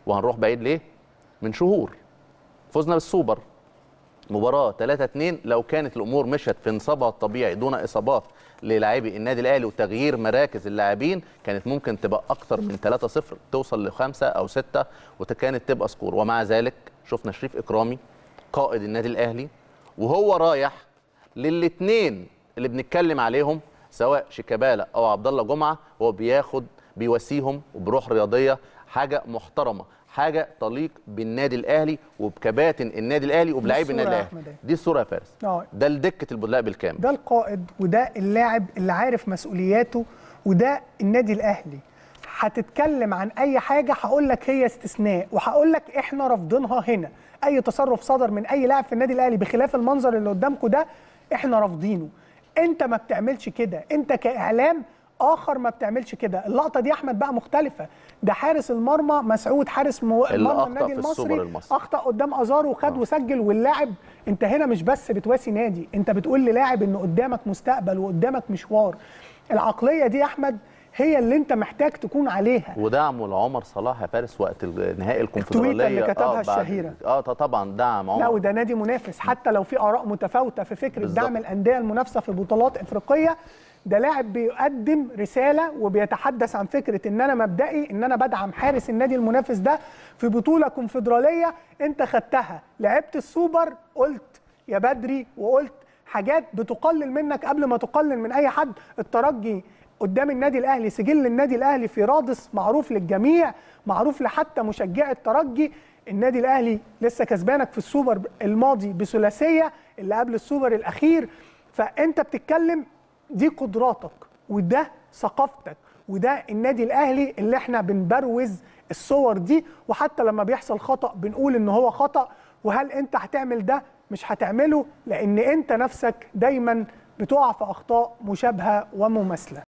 وهنروح بعيد ليه من شهور فزنا بالسوبر مباراه 3 2 لو كانت الامور مشت في نصابها الطبيعي دون اصابات للاعبي النادي الاهلي وتغيير مراكز اللاعبين كانت ممكن تبقى اكتر من 3 0 توصل لخمسه او سته وكانت تبقى سكور ومع ذلك شفنا شريف اكرامي قائد النادي الاهلي وهو رايح للاثنين اللي بنتكلم عليهم سواء شيكابالا او عبد الله جمعه هو بياخد بيواسيهم وبروح رياضيه حاجه محترمه حاجه تليق بالنادي الاهلي وبكباتن النادي الاهلي وبلاعيب الصورة النادي يا الاهلي أحمد. دي الصوره يا فارس آه. ده لدكه البدلاء بالكامل ده القائد وده اللاعب اللي عارف مسؤولياته وده النادي الاهلي هتتكلم عن اي حاجه هقول لك هي استثناء وهقول لك احنا رافضينها هنا اي تصرف صدر من اي لاعب في النادي الاهلي بخلاف المنظر اللي قدامكم ده احنا رافضينه انت ما بتعملش كده انت كاعلام اخر ما بتعملش كده اللقطه دي يا احمد بقى مختلفه ده حارس المرمى مسعود حارس مو... اللي مرمى أخطأ النادي في السوبر المصري المصري. اخطا قدام ازار وخد آه. وسجل واللاعب انت هنا مش بس بتواسي نادي انت بتقول للاعب ان قدامك مستقبل وقدامك مشوار العقليه دي يا احمد هي اللي انت محتاج تكون عليها ودعمه لعمر صلاح يا فارس وقت ال- نهائي الكونفدراليه اللي كتبها بعد- الشهيرة. اه طبعا دعم لا عمر وده نادي منافس حتى لو في اراء متفاوته في فكره بالظبط. دعم الانديه المنافسه في بطولات افريقيه ده لاعب بيقدم رساله وبيتحدث عن فكره ان انا مبدئي ان انا بدعم حارس النادي المنافس ده في بطوله كونفدراليه انت خدتها لعبت السوبر قلت يا بدري وقلت حاجات بتقلل منك قبل ما تقلل من اي حد الترجي قدام النادي الاهلي سجل النادي الاهلي في رادس معروف للجميع معروف لحتى مشجعي الترجي النادي الاهلي لسه كسبانك في السوبر الماضي بثلاثيه اللي قبل السوبر الاخير فانت بتتكلم دي قدراتك وده ثقافتك وده النادي الاهلي اللي احنا بنبروز الصور دي وحتى لما بيحصل خطا بنقول ان هو خطا وهل انت هتعمل ده مش هتعمله لان انت نفسك دايما بتقع في اخطاء مشابهه ومماثله